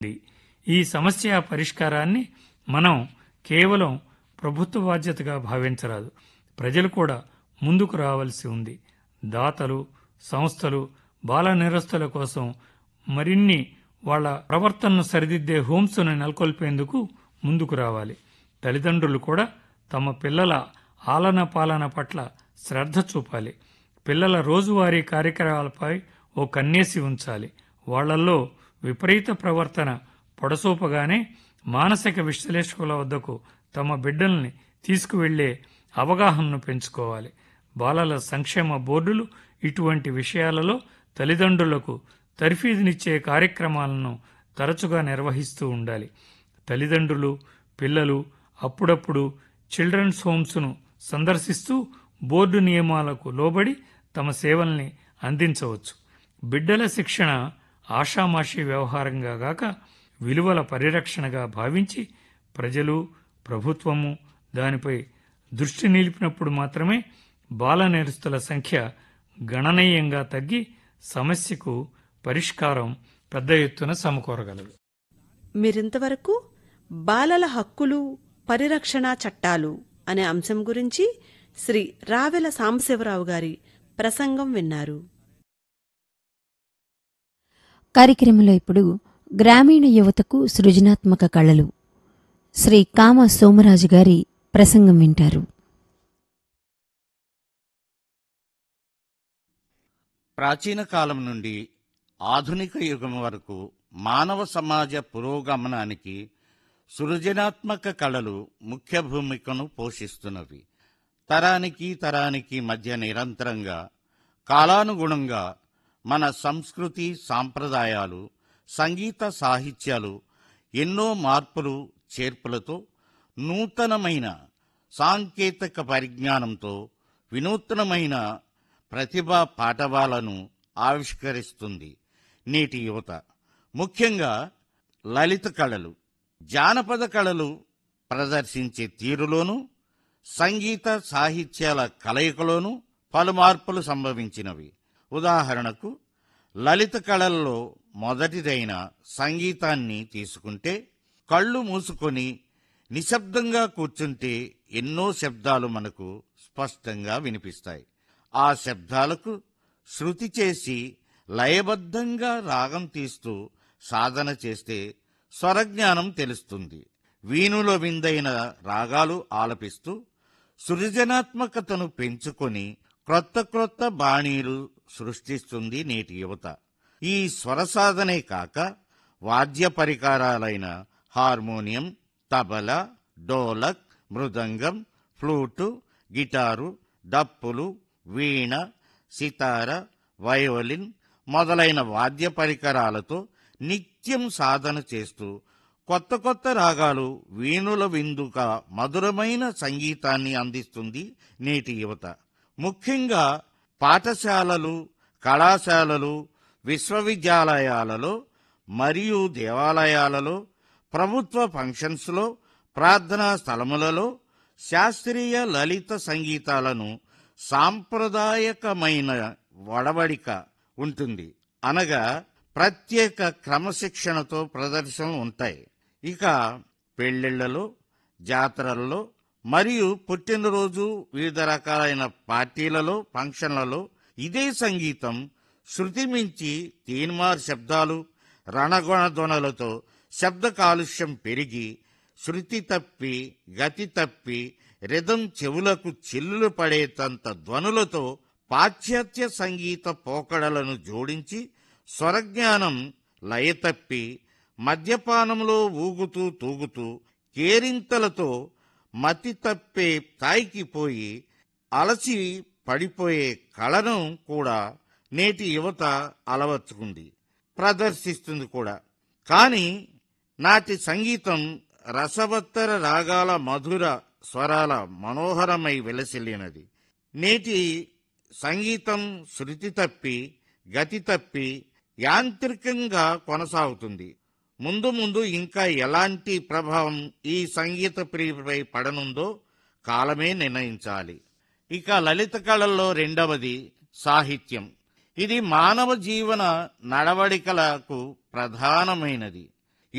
ఈ సమస్య పరిష్కారాన్ని మనం కేవలం ప్రభుత్వ బాధ్యతగా భావించరాదు ప్రజలు కూడా ముందుకు రావాల్సి ఉంది దాతలు సంస్థలు బాల నిరస్తుల కోసం మరిన్ని వాళ్ళ ప్రవర్తనను సరిదిద్దే హోమ్స్ను నెలకొల్పేందుకు ముందుకు రావాలి తల్లిదండ్రులు కూడా తమ పిల్లల ఆలన పాలన పట్ల శ్రద్ధ చూపాలి పిల్లల రోజువారీ కార్యక్రమాలపై ఓ కన్నేసి ఉంచాలి వాళ్ళల్లో విపరీత ప్రవర్తన పొడసూపగానే మానసిక విశ్లేషకుల వద్దకు తమ బిడ్డల్ని తీసుకువెళ్లే అవగాహనను పెంచుకోవాలి బాలల సంక్షేమ బోర్డులు ఇటువంటి విషయాలలో తల్లిదండ్రులకు తర్ఫీదునిచ్చే కార్యక్రమాలను తరచుగా నిర్వహిస్తూ ఉండాలి తల్లిదండ్రులు పిల్లలు అప్పుడప్పుడు చిల్డ్రన్స్ హోమ్స్ను సందర్శిస్తూ బోర్డు నియమాలకు లోబడి తమ సేవల్ని అందించవచ్చు బిడ్డల శిక్షణ ఆషామాషీ వ్యవహారంగా గాక విలువల పరిరక్షణగా భావించి ప్రజలు ప్రభుత్వము దానిపై దృష్టి నిలిపినప్పుడు మాత్రమే బాల నేరస్తుల సంఖ్య గణనీయంగా తగ్గి సమస్యకు పరిష్కారం పెద్ద ఎత్తున సమకూరగలదు మీరింతవరకు బాలల హక్కులు పరిరక్షణ చట్టాలు అనే అంశం గురించి శ్రీ రావెల సాంబశివరావు గారి ప్రసంగం విన్నారు కార్యక్రమంలో ఇప్పుడు గ్రామీణ యువతకు సృజనాత్మక కళలు శ్రీ కామ సోమరాజు గారి ప్రసంగం వింటారు ప్రాచీన కాలం నుండి ఆధునిక యుగం వరకు మానవ సమాజ పురోగమనానికి సృజనాత్మక కళలు ముఖ్య భూమికను పోషిస్తున్నవి తరానికి తరానికి మధ్య నిరంతరంగా కాలానుగుణంగా మన సంస్కృతి సాంప్రదాయాలు సంగీత సాహిత్యాలు ఎన్నో మార్పులు చేర్పులతో నూతనమైన సాంకేతిక పరిజ్ఞానంతో వినూత్నమైన ప్రతిభా పాఠవాలను ఆవిష్కరిస్తుంది నేటి యువత ముఖ్యంగా లలిత కళలు జానపద కళలు ప్రదర్శించే తీరులోనూ సంగీత సాహిత్యాల కలయికలోనూ పలు మార్పులు సంభవించినవి ఉదాహరణకు లలిత కళల్లో మొదటిదైన సంగీతాన్ని తీసుకుంటే కళ్ళు మూసుకొని నిశ్శబ్దంగా కూర్చుంటే ఎన్నో శబ్దాలు మనకు స్పష్టంగా వినిపిస్తాయి ఆ శబ్దాలకు శృతి చేసి లయబద్ధంగా రాగం తీస్తూ సాధన చేస్తే స్వరజ్ఞానం తెలుస్తుంది వీణులో విందైన రాగాలు ఆలపిస్తూ సృజనాత్మకతను పెంచుకొని క్రొత్త క్రొత్త బాణీలు సృష్టిస్తుంది నేటి యువత ఈ స్వరసాధనే కాక వాద్య పరికరాలైన harmonium tabla dholak mridangam flute guitar డప్పులు వీణ సితార వయోలిన్ మొదలైన వాద్య పరికరాలతో నిత్యం సాధన చేస్తూ కొత్త కొత్త రాగాలు వీణుల విందుక మధురమైన సంగీతాన్ని అందిస్తుంది నేటి యువత ముఖ్యంగా పాఠశాలలు కళాశాలలు విశ్వవిద్యాలయాలలో మరియు దేవాలయాలలో ప్రభుత్వ ఫంక్షన్స్లో ప్రార్థనా స్థలములలో శాస్త్రీయ లలిత సంగీతాలను సాంప్రదాయకమైన వడవడిక ఉంటుంది అనగా ప్రత్యేక క్రమశిక్షణతో ప్రదర్శనలు ఉంటాయి ఇక పెళ్లిళ్లలో జాతరల్లో మరియు పుట్టినరోజు వివిధ రకాలైన పార్టీలలో ఫంక్షన్లలో ఇదే సంగీతం శృతి మించి తీన్మార్ శబ్దాలు రణగొణధ్వనులతో శబ్ద కాలుష్యం పెరిగి శృతి తప్పి గతి తప్పి రిధం చెవులకు చిల్లులు పడేటంత ధ్వనులతో పాశ్చాత్య సంగీత పోకడలను జోడించి స్వరజ్ఞానం లయతప్పి మద్యపానంలో ఊగుతూ తూగుతూ కేరింతలతో మతి తప్పే స్థాయికి పోయి అలసి పడిపోయే కళను కూడా నేటి యువత అలవర్చుకుంది ప్రదర్శిస్తుంది కూడా కానీ నాటి సంగీతం రసవత్తర రాగాల మధుర స్వరాల మనోహరమై వెలసిల్లినది నేటి సంగీతం శృతి తప్పి గతి తప్పి యాంత్రికంగా కొనసాగుతుంది ముందు ముందు ఇంకా ఎలాంటి ప్రభావం ఈ సంగీత ప్రియుపై పడనుందో కాలమే నిర్ణయించాలి ఇక లలిత కళల్లో రెండవది సాహిత్యం ఇది మానవ జీవన నడవడికలకు ప్రధానమైనది